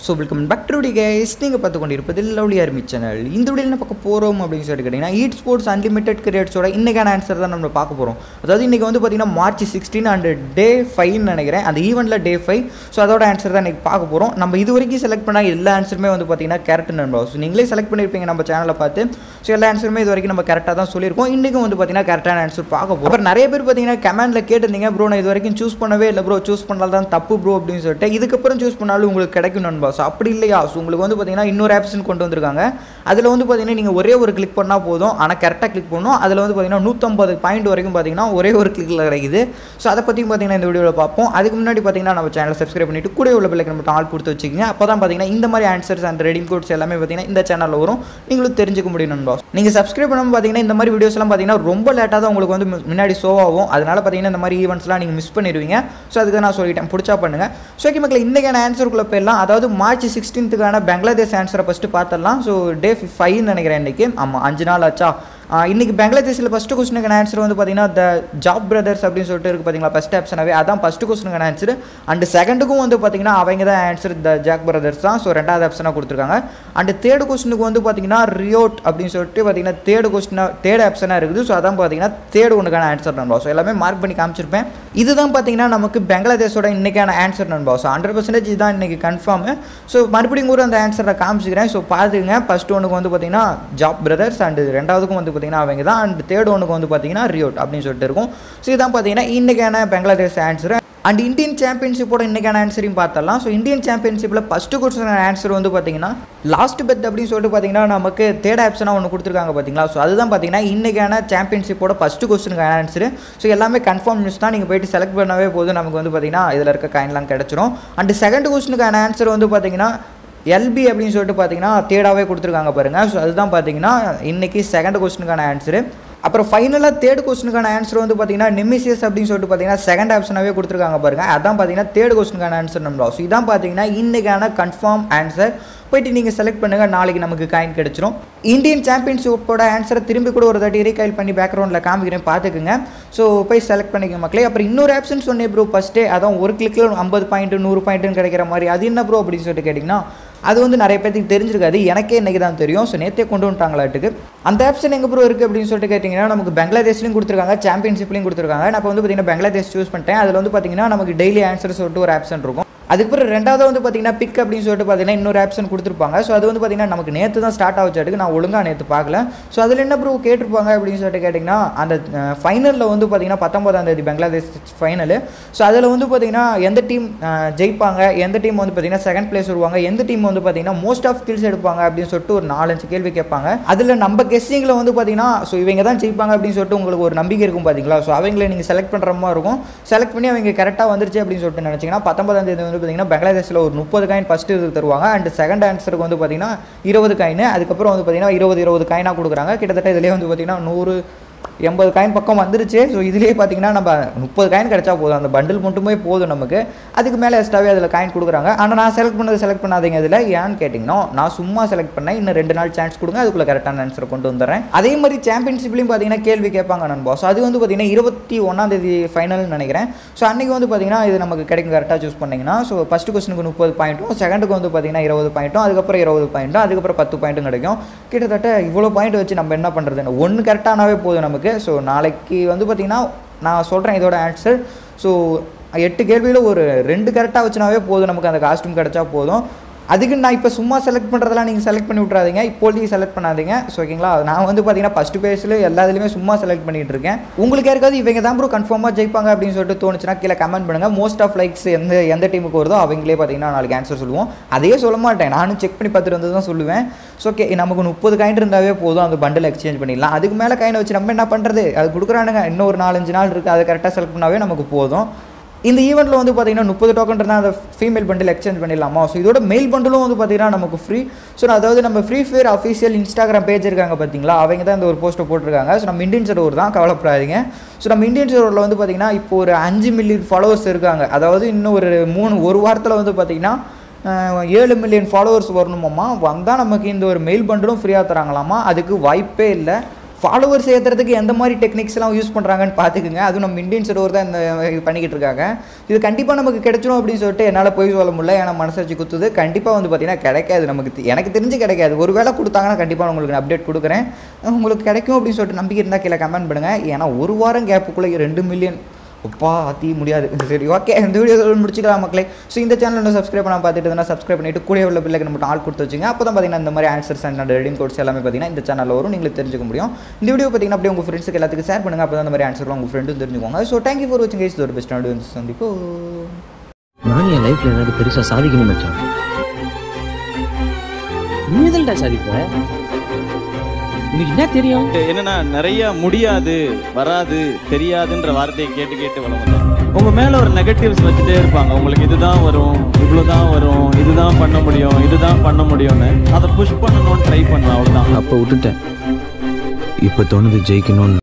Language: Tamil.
so welcome back to the guys நீங்கள் பார்த்து கொண்டிருப்பது லவ்லி ஆர்மி சேனல் இந்த வீடியோ என்ன பார்க்க போகிறோம் அப்படின்னு சொல்லிட்டு கேட்டிங்கன்னா ஈட் ஸ்போர்ட்ஸ் அன்லிமிட்டெட் கிரியேட்ஸோட இன்றைக்கான ஆன்சர் தான் நம்ம பார்க்க போகிறோம் அதாவது இன்றைக்கி வந்து பார்த்தீங்கன்னா மார்ச் சிக்ஸ்டீன் அண்ட் டே ஃபைவ்னு நினைக்கிறேன் அந்த ஈவெண்ட்டில் டே ஃபைவ் ஸோ அதோட ஆன்சர் தான் இன்றைக்கி பார்க்க போகிறோம் நம்ம இது வரைக்கும் செலக்ட் பண்ண எல்லா ஆன்சருமே வந்து பார்த்தீங்கன்னா கரெக்ட் நண்பா ஸோ நீங்களே செலக்ட் பண்ணியிருப்பீங்க நம்ம சேனலை பார்த்து ஸோ எல்லா ஆன்சருமே இது வரைக்கும் நம்ம கரெக்டாக தான் சொல்லியிருக்கோம் இன்றைக்கும் வந்து பார்த்தீங்கன்னா கரெக்டான ஆன்சர் பார்க்க போகிறோம் அப்புறம் நிறைய பேர் பார்த்தீங்கன்னா கமெண்ட்டில் கேட்டிருந்தீங்க ப்ரோ நான் இது வரைக்கும் சூஸ் பண்ணவே இல்லை ப்ரோ சூஸ் பண்ணால் தான் தப்பு ப்ரோ அப்படின்னு சொல்லிட்டு இதுக்கப்புறம் சூஸ் பண்ணாலும் உங்களுக்கு கிடைக்கும் நண்பா ஸோ அப்படி இல்லையா ஸோ உங்களுக்கு வந்து பார்த்தீங்கன்னா இன்னொரு ஆப்ஷன் கொண்டு வந்திருக்காங்க அதில் வந்து பார்த்தீங்கன்னா நீங்கள் ஒரே ஒரு கிளிக் பண்ணால் போதும் ஆனால் கரெக்டாக கிளிக் பண்ணணும் அதில் வந்து பார்த்தீங்கன்னா நூற்றம்பது பாயிண்ட் வரைக்கும் பார்த்தீங்கன்னா ஒரே ஒரு கிளிக்கில் கிடைக்குது ஸோ அதை பற்றியும் பார்த்தீங்கன்னா இந்த வீடியோவில் பார்ப்போம் அதுக்கு முன்னாடி பார்த்தீங்கன்னா நம்ம சேனலை சப்ஸ்கிரைப் பண்ணிட்டு கூட உள்ள பிள்ளைக்கு மட்டும் ஆள் கொடுத்து வச்சுக்கோங்க அப்போ தான் பார்த்தீங்கன்னா இந்த மாதிரி ஆன்சர்ஸ் அண்ட் ரெடிங் கோட்ஸ் எல்லாமே பார்த்தீங்கன்னா இந்த சேனலில் வரும் நீங்களும் தெரிஞ்சுக்க முடியும் நண்பா நீங்கள் சப்ஸ்கிரைப் பண்ணாமல் பார்த்தீங்கன்னா இந்த மாதிரி வீடியோஸ் எல்லாம் பார்த்தீங்கன்னா ரொம்ப லேட்டாக தான் உங்களுக்கு வந்து முன்னாடி ஷோ ஆகும் அதனால பார்த்தீங்கன்னா இந்த மாதிரி ஈவெண்ட்ஸ்லாம் நீங்கள் மிஸ் பண்ணிடுவீங்க ஸோ அதுக்கு நான் சொல்லிட்டேன் பிடிச்சா பண்ணுங்கள் ஸோ ஓகே மக்கள் இன்றைக்கான ஆன்சருக்குள்ளே போயிடலாம் அதாவது மார்ச் சிக்ஸ்டீன்த்துக்கான பங்களாதேஷ் ஆன்சரை ஃபஸ்ட்டு பார்த்துடலாம் ஸோ டே ஃபைவ்னு நினைக்கிறேன் இன்றைக்கி ஆமாம் அஞ்சு நாள் ஆச்சா இன்றைக்கி பங்களாதேஷில் ஃபஸ்ட்டு கொஸ்டினுக்கான ஆன்சர் வந்து பார்த்தீங்கன்னா த ஜாப் பிரதர்ஸ் அப்படின்னு சொல்லிட்டு இருக்குது பார்த்தீங்களா ஃபஸ்ட் ஆப்ஷனாகவே அதான் ஃபஸ்ட்டு கொஸ்டினுக்கான ஆன்சர் அண்ட் செகண்டுக்கும் வந்து பார்த்தீங்கன்னா அவங்க தான் ஆன்சர் த ஜாக் பிரதர்ஸ் தான் ஸோ ரெண்டாவது ஆப்ஷனாக கொடுத்துருக்காங்க அண்ட் தேர்டு கொஸ்டினுக்கு வந்து பார்த்தீங்கன்னா ரியோட் அப்படின்னு சொல்லிட்டு பார்த்தீங்கன்னா தேர்டு கொஸ்டினாக தேர்ட் ஆப்ஷனாக இருக்குது ஸோ அதான் பார்த்தீங்கன்னா தேர்டு ஒன்றுக்கான ஆன்சர் நண்பா ஸோ எல்லாமே மார்க் பண்ணி காமிச்சிருப்பேன் இதுதான் பார்த்தீங்கன்னா நமக்கு பங்களாதேஷோட இன்றைக்கான ஆன்சர் நண்பா ஸோ ஹண்ட்ரட் பர்சன்டேஜ் இதுதான் இன்றைக்கி கன்ஃபார்மு ஸோ மறுபடியும் கூட அந்த ஆன்சரை காமிச்சிக்கிறேன் ஸோ பார்த்துங்க ஃபஸ்ட் ஒன்றுக்கு வந்து பார்த்தீங்கன்னா ஜாப் பிரதர்ஸ் அண்ட் ரெண்டாவதுக்கும் வந்து பார்த்தீங்கன்னா அவங்க தான் அண்ட் தேர்ட் ஒன்றுக்கு வந்து பார்த்தீங்கன்னா ரியோட் அப்படின்னு சொல்லிட்டு இருக்கும் ஸோ இதுதான் பார்த்தீங்கன்னா இன்றைக்கான பங்களாதேஷ் ஆன்சர் அண்ட் இந்தியன் சாம்பியன்ஷிப்போட இன்றைக்கான ஆன்சரையும் பார்த்தலாம் ஸோ இந்தியன் சாம்பியன்ஷிப்பில் ஃபஸ்ட்டு கொஸ்டின் ஆன்சர் வந்து பார்த்தீங்கன்னா லாஸ்ட் பெத் அப்படின்னு சொல்லிட்டு பார்த்தீங்கன்னா நமக்கு தேர்ட் ஆப்ஷனாக ஒன்று கொடுத்துருக்காங்க பார்த்தீங்களா ஸோ அதுதான் பார்த்தீங்கன்னா இன்றைக்கான சாம்பியன்ஷிப்போட ஃபஸ்ட்டு கொஸ்டினுக்கான ஆன்சர் ஸோ எல்லாமே கன்ஃபார்ம் நியூஸ் தான் நீங்கள் போயிட்டு செலக்ட் பண்ணவே போதும் நமக்கு வந்து பார்த்தீங்கன்னா இதில் இருக்க காயின்லாம் கிடச்சிரும் அண்ட் செகண்ட் கொஸ்டினுக்கான ஆன்சர் வந்து பார்த்தீங்கன்னா எல்பி அப்படின்னு சொல்லிட்டு பார்த்தீங்கன்னா தேர்டாகவே கொடுத்துருக்காங்க பாருங்கள் ஸோ அதுதான் பார்த்தீங்கன்னா இன்றைக்கி செகண்ட் கொஸ்டினுக்கான ஆன்சரு அப்புறம் ஃபைனலாக தேர்ட் கொஸ்டினுக்கான ஆன்சர் வந்து பார்த்தீங்கன்னா நிமிசியஸ் அப்படின்னு சொல்லிட்டு பார்த்தீங்கன்னா செகண்ட் ஆப்ஷனாகவே கொடுத்துருக்காங்க பாருங்க அதான் பார்த்தீங்கன்னா தேர்ட் கொஸ்டினுக்கான ஆன்சர் நம்ம ஸோ இதான் பார்த்தீங்கன்னா இன்றைக்கான கன்ஃபார்ம் ஆன்சர் போயிட்டு நீங்கள் செலக்ட் பண்ணுங்கள் நாளைக்கு நமக்கு காயின் கிடச்சிரும் இந்தியன் சாம்பியன்ஷிப்போட ஆன்சரை திரும்பி கூட ஒரு தாட்டி ரீகைல் பண்ணி பேக்ரவுண்டில் காமிக்கிறேன் பார்த்துக்குங்க ஸோ போய் செலக்ட் பண்ணிக்க மக்களே அப்புறம் இன்னொரு ஆப்ஷன் சொன்னேன் ப்ரோ ஃபஸ்ட்டே அதான் ஒரு கிளிக்கில் ஐம்பது பாயிண்ட்டு நூறு பாயிண்ட்டுன்னு கிடைக்கிற மாதிரி அது என்ன ப்ரோ அப்படின்னு சொல்லிட்டு கேட்டிங்கன்னா அது வந்து நிறைய பேருக்கு தெரிஞ்சிருக்காது எனக்கே இன்றைக்கி தான் தெரியும் ஸோ நேற்றே கொண்டு வந்துட்டாங்களாட்டுக்கு அந்த ஆப்ஷன் எங்கே ப்ரோ இருக்குது அப்படின்னு சொல்லிட்டு கேட்டிங்கன்னா நமக்கு பங்களாதேஷ்லையும் கொடுத்துருக்காங்க சாம்பியன்ஷிப்லையும் கொடுத்துருக்காங்க நான் இப்போ வந்து பார்த்தீங்கன்னா பங்களாதேஷ் சூஸ் பண்ணிட்டேன் அதில் வந்து பார்த்தீங்கன்னா நமக்கு டெய்லி ஆன்சர் சொல்லிட்டு ஒரு ஆப்ஷன் இருக்கும் அதுக்கப்புறம் ரெண்டாவது வந்து பார்த்தீங்கன்னா பிக் அப்படின்னு சொல்லிட்டு பார்த்தீங்கன்னா இன்னொரு ஆப்ஷன் கொடுத்துருப்பாங்க ஸோ அது வந்து பார்த்தீங்கன்னா நமக்கு நேற்று தான் ஸ்டார்ட் ஆகுச்சாட்டுக்கு நான் ஒழுங்காக நேற்று பார்க்கல ஸோ அதில் என்ன ப்ரோ கேட்டிருப்பாங்க அப்படின்னு சொல்லிட்டு கேட்டிங்கன்னா அந்த ஃபைனலில் வந்து பார்த்தீங்கன்னா பத்தொம்பதாம் தேதி பங்களாதேஷ் ஃபைனலு ஸோ அதில் வந்து பார்த்தீங்கன்னா எந்த டீம் ஜெயிப்பாங்க எந்த டீம் வந்து பார்த்தீங்கன்னா செகண்ட் பிளேஸ் வருவாங்க எந்த டீம் வந்து பார்த்தீங்கன்னா மோஸ்ட் ஆஃப் கில்ஸ் எடுப்பாங்க அப்படின்னு சொல்லிட்டு ஒரு நாலஞ்சு கேள்வி கேட்பாங்க அதில் நம்ம கெஸ்ஸிங்கில் வந்து பார்த்தீங்கன்னா ஸோ இவங்க தான் ஜெயிப்பாங்க அப்படின்னு சொல்லிட்டு உங்களுக்கு ஒரு நம்பிக்கை இருக்கும் பார்த்தீங்களா ஸோ அவங்கள நீங்கள் செலக்ட் பண்ணுற மாதிரி இருக்கும் செலக்ட் பண்ணி அவங்க கரெக்டாக வந்துருச்சு அப்படின்னு சொல்லிட்டு நினச்சிங்கன்னா பத்தொன்பதாம் தேதி வந்து பார்த்தீங்கன்னா பங்களாதேஷில் ஒரு முப்பது காயின் ஃபஸ்ட்டு இது தருவாங்க அண்ட் செகண்ட் ஆன்சருக்கு வந்து பார்த்தீங்கன்னா இருபது காயின் அதுக்கப்புறம் வந்து பார்த்தீங்கன்னா இருபது இருபது காயினாக கொடுக்குறாங்க கிட்டத்தட்ட இதிலே வந்து பார்த்தீங்கன்னா நூறு எண்பது காயின் பக்கம் வந்துருச்சு ஸோ இதுலேயே பார்த்தீங்கன்னா நம்ம முப்பது காயின் கிடச்சா போதும் அந்த பண்டில் மட்டுமே போதும் நமக்கு அதுக்கு மேலே எக்ஸ்ட்ராவே அதில் காயின் கொடுக்குறாங்க ஆனால் நான் செலக்ட் பண்ணது செலக்ட் பண்ணாதீங்க இதில் ஏன்னு கேட்டிங்கன்னா நான் சும்மா செலக்ட் பண்ணேன் இன்னும் ரெண்டு நாள் சான்ஸ் கொடுங்க அதுக்குள்ளே கரெக்டான ஆன்சர் கொண்டு வந்துடுறேன் அதே மாதிரி சாம்பியன்ஷிப்லையும் பார்த்தீங்கன்னா கேள்வி கேட்பாங்க நண்பா ஸோ அது வந்து பார்த்தீங்கன்னா இருபத்தி ஒன்றாம் தேதி ஃபைனல்னு நினைக்கிறேன் ஸோ அன்றைக்கி வந்து பார்த்தீங்கன்னா இது நமக்கு கிடைக்கும் கரெக்டாக சூஸ் பண்ணிங்கன்னா ஸோ ஃபஸ்ட்டு கொஸ்டினுக்கு முப்பது பாயிண்ட்டும் செகண்டுக்கு வந்து பார்த்தீங்கன்னா இருபது பாயிண்ட்டும் அதுக்கப்புறம் இருபது பாயிண்ட்டும் அதுக்கப்புறம் பத்து பாயிண்ட்டும் கிடைக்கும் கிட்டத்தட்ட இவ்வளோ பாயிண்ட் வச்சு நம்ம என்ன பண்ணுறதுன்னு ஒன்று கரெக்டானாவே போதும் நமக்கு ஸோ நாளைக்கு வந்து பார்த்திங்கன்னா நான் சொல்கிறேன் இதோட ஆன்சர் ஸோ எட்டு கேள்வியில் ஒரு ரெண்டு கரெக்டாக வச்சுனாவே போதும் நமக்கு அந்த காஸ்ட்யூம் கிடச்சா போதும் அதுக்கு நான் இப்போ சும்மா செலக்ட் பண்ணுறதெல்லாம் நீங்கள் செலக்ட் பண்ணி விட்றாதீங்க இப்போதைக்கு செலக்ட் பண்ணாதீங்க ஸோ ஓகேங்களா நான் வந்து பார்த்தீங்கன்னா ஃபஸ்ட்டு பேஸில் எல்லா இதுலையுமே சும்மா செலக்ட் பண்ணிட்டு இருக்கேன் உங்களுக்கு யாருக்காவது இவங்க தான் ப்ரோ கன்ஃபார்மாக ஜெயிப்பாங்க அப்படின்னு சொல்லிட்டு தோணுச்சுன்னா கீழே கமெண்ட் பண்ணுங்கள் மோஸ்ட் ஆஃப் லைக்ஸ் எந்த எந்த டீமுக்கு வருதோ அவங்களே பார்த்தீங்கன்னா நாளைக்கு ஆன்சர் சொல்லுவோம் அதே சொல்ல மாட்டேன் நானும் செக் பண்ணி பார்த்துட்டு வந்து தான் சொல்லுவேன் ஸோ ஓகே நமக்கு முப்பது காயின் இருந்தாவே போதும் அந்த பண்டில் எக்ஸ்சேஞ்ச் பண்ணிடலாம் அதுக்கு மேலே காயின் வச்சு நம்ம என்ன பண்ணுறது அது கொடுக்குறானுங்க இன்னும் ஒரு நாலஞ்சு நாள் இருக்குது அதை கரெக்டாக செலக்ட் பண்ணாவே நமக்கு போதும் இந்த ஈவெண்ட்டில் வந்து பார்த்தீங்கன்னா முப்பது டோக்கன் இருந்தால் அந்த ஃபீமேல் பண்டில் எக்ஸ்சேஞ்ச் பண்ணிடலாமா ஸோ இதோட மெயில் பண்டிலும் வந்து பார்த்தீங்கன்னா நமக்கு ஃப்ரீ ஸோ அதாவது நம்ம free fire official Instagram page இருக்காங்க பார்த்தீங்களா அவங்க தான் இந்த ஒரு போஸ்ட்டை போட்டிருக்காங்க ஸோ நம்ம இந்தியன் சர்வர் தான் கவலைப்படாதீங்க ஸோ நம்ம இந்தியன் சர்வரில் வந்து பார்த்தீங்கன்னா இப்போ ஒரு அஞ்சு மில்லியன் ஃபாலோவர்ஸ் இருக்காங்க அதாவது இன்னும் ஒரு மூணு ஒரு வாரத்தில் வந்து பார்த்தீங்கன்னா ஏழு மில்லியன் ஃபாலோவர்ஸ் வரணுமாம்மா வந்தால் நமக்கு இந்த ஒரு மெயில் பண்டிலும் ஃப்ரீயாக தராங்களாமா அதுக்கு வாய்ப்பே இல்லை ஃபாலோவர்ஸ் ஏற்றுறதுக்கு எந்த மாதிரி டெக்னிக்ஸ்லாம் யூஸ் பண்ணுறாங்கன்னு பார்த்துக்குங்க அதுவும் நம்ம இந்தியன் சர்வர் தான் இந்த இது பண்ணிக்கிட்டு இருக்காங்க இது கண்டிப்பாக நமக்கு கிடைச்சிரும் அப்படின்னு சொல்லிட்டு என்னால் போய் சொல்ல முடியல ஏன்னா மனசாட்சி குத்துது கண்டிப்பாக வந்து பார்த்தீங்கன்னா கிடைக்காது நமக்கு தெ- எனக்கு தெரிஞ்சு கிடைக்காது ஒரு வேளை கொடுத்தாங்கன்னா கண்டிப்பாக உங்களுக்கு நான் அப்டேட் கொடுக்குறேன் உங்களுக்கு கிடைக்கும் அப்படின்னு சொல்லிட்டு நம்பிக்கை இருந்தால் கீழே கமெண்ட் பண்ணுங்கள் ஏன்னா ஒரு வாரம் கேப்புக்குள்ளே ரெண்டு மில்லியன் அப்பா அத்தி முடியாது சரி ஓகே இந்த வீடியோ முடிச்சுக்கலாம் மக்களே ஸோ இந்த சேனல் இன்னும் சப்ஸ்கிரைப் பண்ண பார்த்துட்டு இருந்தால் சப்ஸ்கிரைப் பண்ணிட்டு கூட உள்ள பிள்ளைக்கு மட்டும் ஆள் கொடுத்து வச்சுங்க அப்போ தான் பார்த்தீங்கன்னா இந்த மாதிரி ஆன்சர்ஸ் அண்ட் ரெடிங் கோட்ஸ் எல்லாமே பார்த்தீங்கன்னா இந்த சேனலில் வரும் நீங்கள் தெரிஞ்சுக்க முடியும் இந்த வீடியோ பார்த்தீங்கன்னா அப்படியே உங்கள் ஃப்ரெண்ட்ஸுக்கு எல்லாத்துக்கும் ஷேர் பண்ணுங்கள் அப்போ தான் இந்த மாதிரி ஆன்சர் உங்கள் ஃப்ரெண்டும் தெரிஞ்சுக்கோங்க ஸோ தேங்க்யூ ஃபார் வாட்சிங் கைஸ் ஒரு பெஸ்ட் வந்து சந்திப்போம் நான் என் லைஃப்ல ஏதாவது பெருசா சாதிக்கணும் மச்சான் நீ எதுலடா சாதிப்ப உனக்கு என்ன தெரியும் என்னன்னா நிறைய முடியாது வராது தெரியாதுன்ற வார்த்தையை கேட்டு கேட்டு வளர்ந்தோம் உங்க மேல ஒரு நெகட்டிவ்ஸ் வச்சுட்டே இருப்பாங்க உங்களுக்கு இதுதான் வரும் இவ்வளவுதான் வரும் இதுதான் பண்ண முடியும் இதுதான் பண்ண முடியும்னு அதை புஷ் பண்ணணும்னு ட்ரை பண்ணுவேன் அவ்வளவுதான் அப்ப விட்டுட்டேன் இப்ப தோணுது ஜெயிக்கணும்னு